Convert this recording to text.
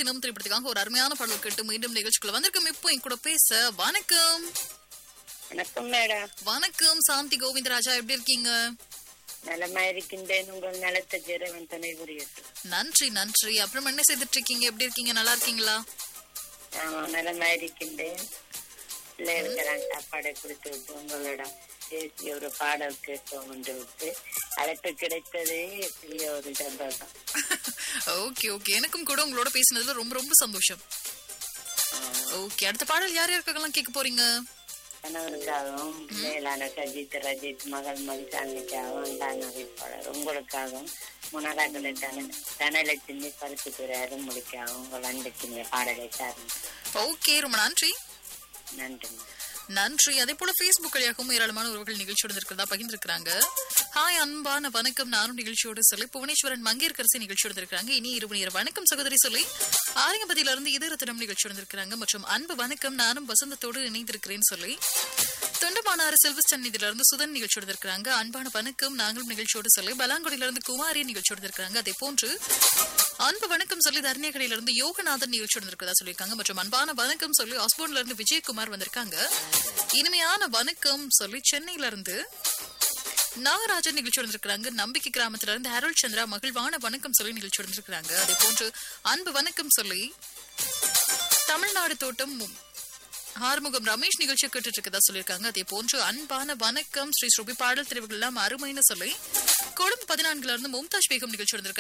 தினம் திரைப்படத்துக்காக ஒரு அருமையான பாடல் கேட்டு மீண்டும் நிகழ்ச்சிக்குள்ள வந்திருக்கோம் இப்போ என் கூட பேச வணக்கம் வணக்கம் மேடம் வணக்கம் சாந்தி கோவிந்தராஜா எப்படி இருக்கீங்க நலமா இருக்கின்றேன் உங்கள் நலத்தை ஜெரவன் துணை புரியட்டும் நன்றி நன்றி அப்புறம் என்ன செய்துட்டு இருக்கீங்க எப்படி இருக்கீங்க நல்லா இருக்கீங்களா ஆமா நலமா இருக்கின்றேன் பிள்ளைகளுக்கு நான் சாப்பாடை கொடுத்து விட்டு உங்களிடம் பேசி ஒரு பாடல் கேட்போம் என்று விட்டு அழைப்பு கிடைத்ததே பெரிய ஒரு சந்தோஷம் ஓகே ஓகே எனக்கும் கூட உங்களோட பேசினதுல ரொம்ப ரொம்ப சந்தோஷம் ஓகே அடுத்த பாடல் யார் யாருக்கெல்லாம் கேட்க போறீங்க கணவருக்காகவும் பிள்ளைகளான சஜித் ரஜித் மகள் மகிஷானிக்காகவும் தான் அறிவிப்பாளர் உங்களுக்காகவும் முனராக்களை தன தனலட்சுமி பரிசுத்துறை அருமொழிக்காகவும் உங்கள் அன்புக்கு பாடலை சாருங்க ஓகே ரொம்ப நன்றி நன்றி நன்றி அதே போல Facebook வழியாகவும் ஏராளமான உறவுகள் நிகழ்ச்சியோடு இருக்கிறதா பகிர்ந்திருக்கிறாங்க ஹாய் அன்பான வணக்கம் நானும் நிகழ்ச்சியோடு சொல்லி புவனேஸ்வரன் மங்கேற்கரசி நிகழ்ச்சியோடு இருக்கிறாங்க இனி இருபது நேரம் வணக்கம் சகோதரி சொல்லி ஆரியம்பதியில இருந்து இதர தினம் நிகழ்ச்சியோடு இருக்கிறாங்க மற்றும் அன்பு வணக்கம் நானும் வசந்தத்தோடு இணைந்திருக்கிறேன் சொல்லி தொண்டமானாறு செல்வஸ்டன் இதுல இருந்து சுதன் நிகழ்ச்சியோடு இருக்கிறாங்க அன்பான வணக்கம் நாங்களும் நிகழ்ச்சியோடு சொல்லி பலாங்குடியில இருந்து குமாரி நிகழ்ச்சியோடு இருக்கிறாங்க அதே போன்று அன்பு வணக்கம் சொல்லி தர்ணியகடையில இருந்து யோகநாதன் நிகழ்ச்சியோடு இருக்கிறதா சொல்லியிருக்காங்க மற்றும் அன்பான வணக்கம் சொல்லி ஆஸ்போன்ல இருந்து விஜயகுமார் வந்திருக்காங்க இனிமையான வணக்கம் சொல்லி சென்னையில இருந்து நாகராஜன் நிகழ்ச்சியோடு இருக்கிறாங்க நம்பிக்கை கிராமத்துல இருந்து அருள் சந்திரா மகிழ்வான வணக்கம் சொல்லி நிகழ்ச்சியோடு இருக்கிறாங்க அதே போன்று அன்பு வணக்கம் சொல்லி தமிழ்நாடு தோட்டம் மு- ஆறுமுகம் ரமேஷ் நிகழ்ச்சி கேட்டுட்டு இருக்கதா சொல்லியிருக்காங்க அதே போன்று அன்பான வணக்கம் ஸ்ரீ ஸ்ருபி பாடல் தெரிவுகள் எல்லாம் அருமைன்னு சொல்லி கொழும்பு பதினான்குல இருந்து மும்தாஜ் பேகம் நிகழ்ச்சி